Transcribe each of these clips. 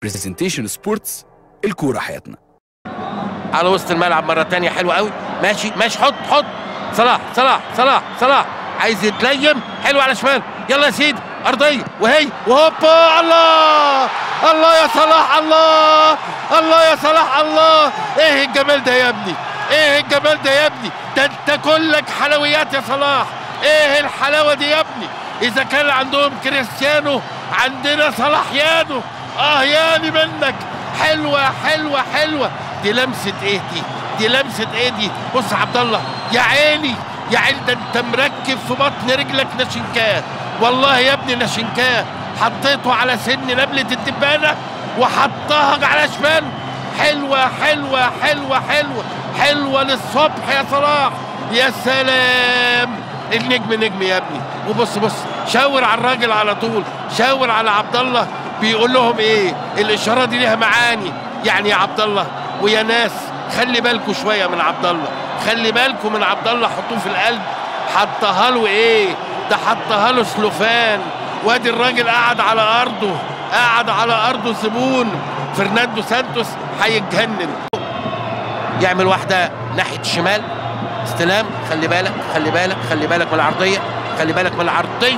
برزنتيشن سبورتس الكورة حياتنا على وسط الملعب مره تانية حلوه قوي ماشي ماشي حط حط صلاح صلاح صلاح صلاح عايز يتليم حلو على شمال يلا يا سيدي ارضيه وهي وهوبا الله الله يا صلاح الله الله يا صلاح الله ايه الجمال ده يا ابني ايه الجمال ده يا ابني ده انت كلك حلويات يا صلاح ايه الحلاوه دي يا ابني اذا كان عندهم كريستيانو عندنا صلاح يانو اه ياني منك حلوه حلوه حلوه دي لمسه ايه دي دي لمسه ايه دي بص يا عبد الله يا عيني يا عيني ده انت مركب في بطن رجلك ناشنكاه والله يا ابني ناشنكاه حطيته على سن نبله الدبانه وحطها على شمال حلوه حلوه حلوه حلوه حلوه للصبح يا صلاح يا سلام النجم نجم يا ابني وبص بص شاور على الراجل على طول شاور على عبد الله بيقول لهم ايه الاشاره دي ليها معاني يعني يا عبد الله ويا ناس خلي بالكم شويه من عبد الله خلي بالكم من عبد الله حطوه في القلب حطها له ايه ده حطها له سلوفان وادي الراجل قعد على ارضه قعد على ارضه زبون فرناندو سانتوس هيتجنن يعمل واحده ناحيه الشمال استلام خلي بالك خلي بالك خلي بالك من العرضيه خلي بالك من العرضيه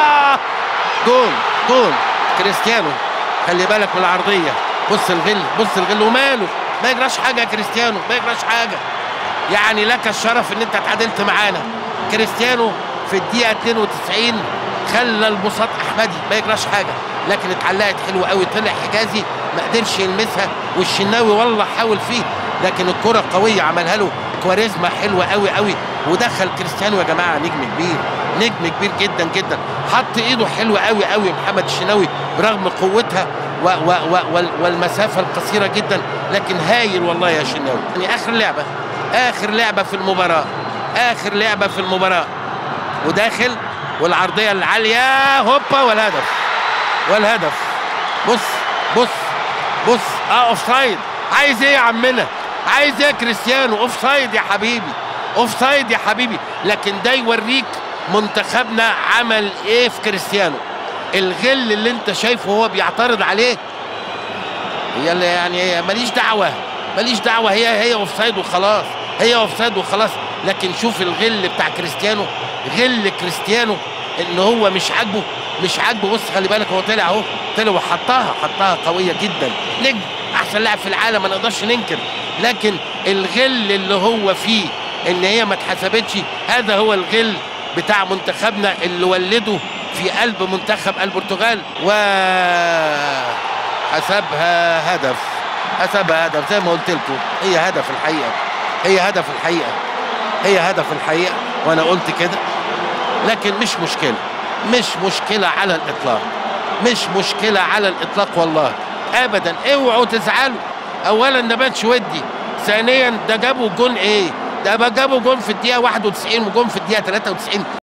جول جول كريستيانو خلي بالك من العرضيه بص الغل بص الغل وماله ما يجراش حاجه يا كريستيانو ما يجراش حاجه يعني لك الشرف ان انت اتعادلت معانا كريستيانو في الدقيقه 92 خلى البساط احمدي ما يجراش حاجه لكن اتعلقت حلوه قوي طلع حجازي ما قدرش يلمسها والشناوي والله حاول فيه لكن الكره قويه عملها له كواريزما حلوه قوي قوي ودخل كريستيانو يا جماعه نجم كبير نجم كبير جدا جدا حط ايده حلوه قوي قوي محمد الشناوي برغم قوتها و و و وال- والمسافه القصيره جدا لكن هايل والله يا شناوي يعني اخر لعبه اخر لعبه في المباراه اخر لعبه في المباراه وداخل والعرضيه العاليه هوبا والهدف والهدف بص بص بص اه اوف سايد عايز ايه يا عمنا عايز ايه يا كريستيانو اوف سايد يا حبيبي اوف سايد يا حبيبي لكن ده يوريك منتخبنا عمل ايه في كريستيانو الغل اللي انت شايفه هو بيعترض عليه هي اللي يعني ماليش دعوه ماليش دعوه هي هي اوف سايد وخلاص هي اوف سايد وخلاص لكن شوف الغل بتاع كريستيانو غل كريستيانو ان هو مش عاجبه مش عاجبه بص خلي بالك هو طلع اهو طلع وحطها حطها قويه جدا نجم احسن لاعب في العالم ما نقدرش ننكر لكن الغل اللي هو فيه ان هي ما اتحسبتش هذا هو الغل بتاع منتخبنا اللي ولده في قلب منتخب البرتغال و حسبها هدف حسبها هدف زي ما قلت لكم هي هدف الحقيقه هي هدف الحقيقه هي هدف الحقيقه وانا قلت كده لكن مش مشكله مش مشكله على الاطلاق مش مشكله على الاطلاق والله ابدا اوعوا تزعلوا اولا ده ماتش ودي ثانيا ده جابوا جون ايه ده جابوا جون في الدقيقه 91 وجون في الدقيقه 93